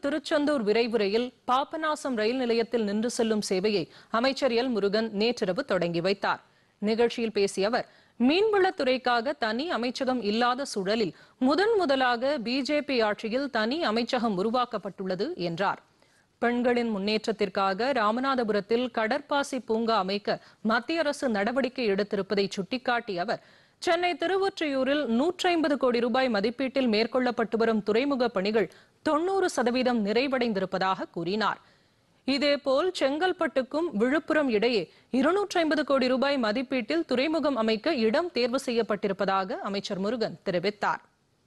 திருச்செந்தூர் விரைவு ரயில் பாபநாசம் ரயில் நிலையத்தில் நின்று செல்லும் சேவையை அமைச்சர் எல் முருகன் நேற்றிரவு தொடங்கி வைத்தார் நிகழ்ச்சியில் பேசிய அவர் மீன்வளத்துறைக்காக தனி அமைச்சகம் இல்லாத சூழலில் முதன் முதலாக பிஜேபி ஆட்சியில் தனி அமைச்சகம் உருவாக்கப்பட்டுள்ளது என்றார் பெண்களின் முன்னேற்றத்திற்காக ராமநாதபுரத்தில் கடற்பாசி பூங்கா அமைக்க மத்திய அரசு நடவடிக்கை எடுத்திருப்பதை சுட்டிக்காட்டிய அவர் சென்னை திருவொற்றியூரில் நூற்றி ஐம்பது கோடி ரூபாய் மதிப்பீட்டில் மேற்கொள்ளப்பட்டு வரும் துறைமுக பணிகள் தொண்ணூறு சதவீதம் நிறைவடைந்திருப்பதாக கூறினார் இதேபோல் செங்கல்பட்டுக்கும் விழுப்புரம் இடையே இருநூற்றி ஐம்பது கோடி ரூபாய் மதிப்பீட்டில் துறைமுகம் அமைக்க இடம் தேர்வு செய்யப்பட்டிருப்பதாக அமைச்சர் முருகன் தெரிவித்தார்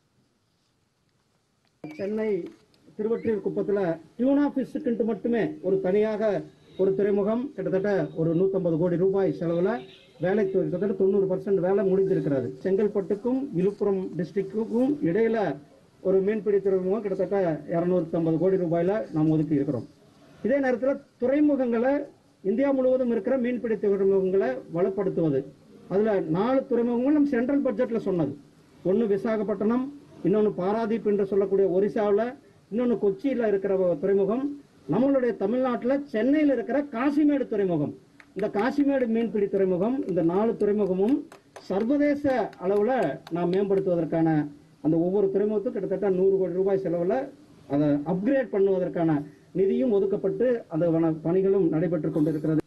சென்னை திருவொற்றியூர் குப்பத்தில் டியூனா ஃபிஷ்ஷுக்குன்ட்டு மட்டுமே ஒரு தனியாக ஒரு துறைமுகம் கிட்டத்தட்ட ஒரு 150 கோடி ரூபாய் செலவில் வேலை தொ- கிட்டத்தட்ட தொண்ணூறு பர்சன்ட் வேலை முடிஞ்சிருக்கிறது செங்கல்பட்டுக்கும் விழுப்புரம் டிஸ்ட்ரிக்ட்டுக்கும் இடையில ஒரு மீன்பிடி துறைமுகம் கிட்டத்தட்ட இரநூத்தம்பது கோடி ரூபாயில நாம் ஒதுக்கி இருக்கிறோம் இதே நேரத்தில் துறைமுகங்களை இந்தியா முழுவதும் இருக்கிற மீன்பிடி துறைமுகங்களை வளப்படுத்துவது அதுல நாலு துறைமுகங்கள் நம்ம சென்ட்ரல் பட்ஜெட்ல சொன்னது ஒன்று விசாகப்பட்டினம் இன்னொன்று பாராதீப் என்று சொல்லக்கூடிய ஒரிசாவில் இன்னொன்று கொச்சியில் இருக்கிற ஒரு துறைமுகம் நம்மளுடைய தமிழ்நாட்டில் சென்னையில் இருக்கிற காசிமேடு துறைமுகம் இந்த காசிமேடு மீன்பிடி துறைமுகம் இந்த நாலு துறைமுகமும் சர்வதேச அளவில் நாம் மேம்படுத்துவதற்கான அந்த ஒவ்வொரு துறைமுகத்துக்கும் கிட்டத்தட்ட நூறு கோடி ரூபாய் செலவில் அதை அப்கிரேட் பண்ணுவதற்கான நிதியும் ஒதுக்கப்பட்டு அந்த வன- பணிகளும் நடைபெற்றுக் கொண்டிருக்கிறது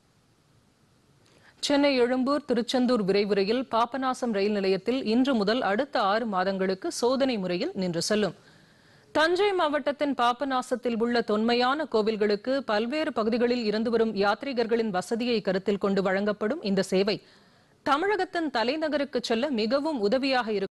சென்னை எழும்பூர் திருச்செந்தூர் விரைவு ரயில் பாபநாசம் ரயில் நிலையத்தில் இன்று முதல் அடுத்த ஆறு மாதங்களுக்கு சோதனை முறையில் நின்று செல்லும் தஞ்சை மாவட்டத்தின் பாபநாசத்தில் உள்ள தொன்மையான கோவில்களுக்கு பல்வேறு பகுதிகளில் இருந்து வரும் யாத்ரீகர்களின் வசதியை கருத்தில் கொண்டு வழங்கப்படும் இந்த சேவை தமிழகத்தின் தலைநகருக்கு செல்ல மிகவும் உதவியாக இருக்கும்